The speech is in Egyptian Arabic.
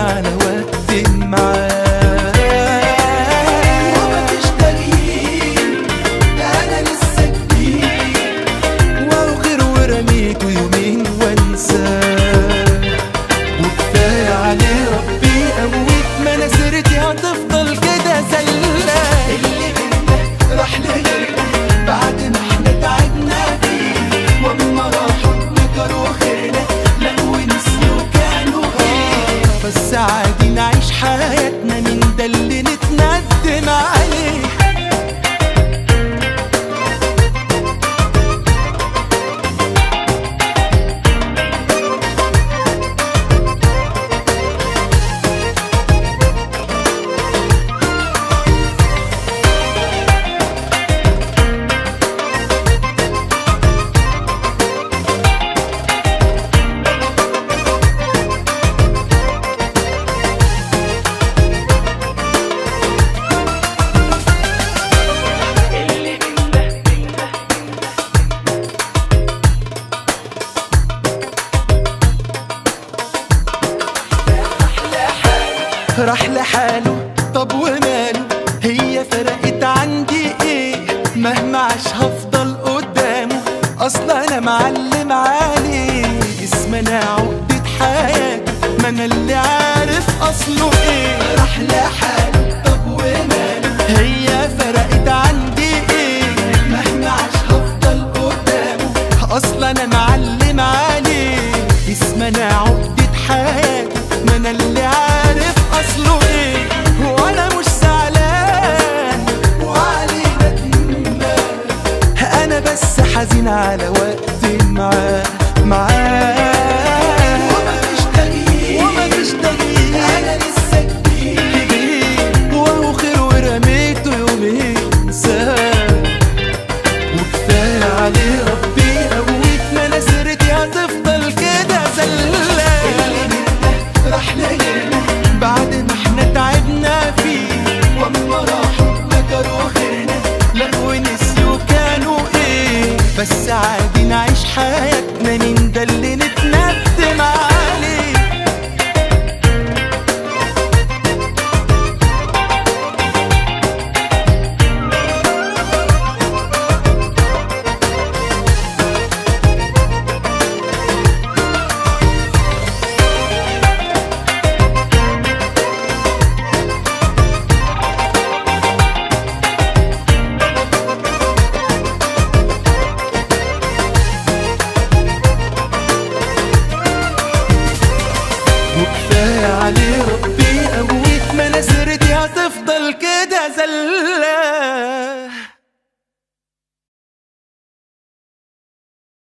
على وقت معاه ومفيش تغيير انا لسه جديد واخر ورميته يومين وانساه وكفايه عليه ربي قويت ما انا سيرتي هتفضل كده زلة اللي بينا راح لغيرنا بعد ما احنا تعبنا فيه واما راحوا نكروا خيرنا لا ونسيوا كانوا ايه بس عادي نعيش حياتنا من ده اللي نتندم عليه راح لحاله طب وماله هي فرقت عندي ايه مهما عاش هفضل قدامه اصلا انا معلم عليه اسم انا عقدة حياته ما انا اللي عارف اصله ايه راح لحاله طب وماله هي فرقت عندي ايه مهما عاش هفضل قدامه اصلا انا معلم عليه اسم انا عقدة حياته ما انا اللي عارف اصله ايه وانا مش زعلان وعلينا ندمان انا بس حزين على وقت معاه معاه ومفيش تغيير ومفيش تغيير انا لسه جديد وهو خير ورميته يومين ساب وكفايه عليه ربي قويت ما انا سيرتي هتفضل كده زلة اللي بينا راح لغيرنا بعد ما احنا تعبنا فيه واما راحوا نكروا خيرنا لا ونسيوا كانوا ايه بس عادي نعيش حياتنا من ده اللي نتندم عليه وكفايه عليه